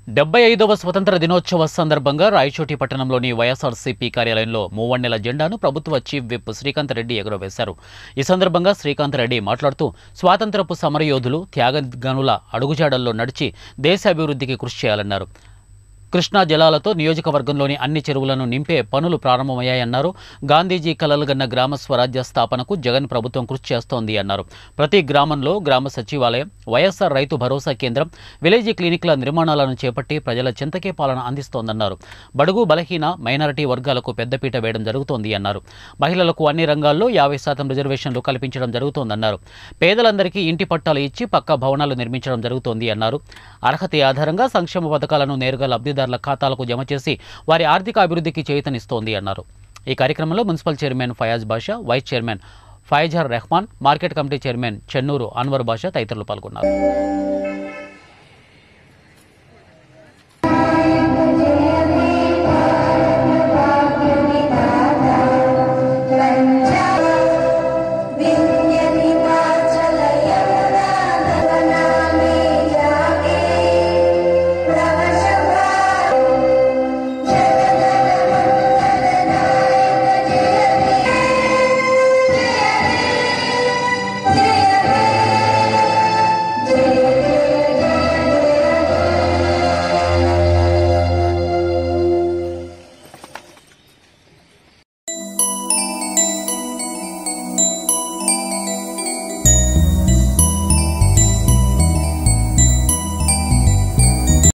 డెబ్బై ఐదవ స్వతంత్ర దినోత్సవ సందర్భంగా రాయచోటి పట్టణంలోని వైఎస్ఆర్సీపీ కార్యాలయంలో మూవన్నెల జెండాను ప్రభుత్వ చీఫ్ విప్ శ్రీకాంత్ రెడ్డి ఎగురవేశారు ఈ సందర్భంగా శ్రీకాంత్ రెడ్డి మాట్లాడుతూ స్వాతంత్రపు సమరయోధులు త్యాగగనుల అడుగుజాడల్లో నడిచి దేశ అభివృద్ధికి కృషి చేయాలన్నారు కృష్ణా జలాలతో నియోజకవర్గంలోని అన్ని చెరువులను నింపే పనులు ప్రారంభమయ్యాయన్నారు గాంధీజీ కలలుగన్న గ్రామ స్వరాజ్య స్థాపనకు జగన్ ప్రభుత్వం కృషి చేస్తోంది అన్నారు ప్రతి గ్రామంలో గ్రామ సచివాలయం వైఎస్ఆర్ రైతు భరోసా కేంద్రం విలేజ్ క్లినిక్ల నిర్మాణాలను చేపట్టి ప్రజల చింతకే పాలన అందిస్తోందన్నారు బడుగు బలహీన మైనారిటీ వర్గాలకు పెద్దపీట వేయడం జరుగుతోంది అన్నారు మహిళలకు అన్ని రంగాల్లో యాభై శాతం రిజర్వేషన్లు కల్పించడం జరుగుతోందన్నారు పేదలందరికీ ఇంటి పట్టాలు ఇచ్చి పక్కా భవనాలు నిర్మించడం జరుగుతోంది అన్నారు అర్హత ఆధారంగా సంక్షేమ పథకాలను నేరుగా లబ్ధిదారుల ఖాతాలకు జమ చేసి వారి ఆర్థిక అభివృద్ధికి చేతనిస్తోంది అన్నారు ఈ కార్యక్రమంలో municipal chairman Fayaz Basha vice chairman Faizar Rehman market committee chairman Chennur Anwar Basha తదితరులు పాల్గొన్నారు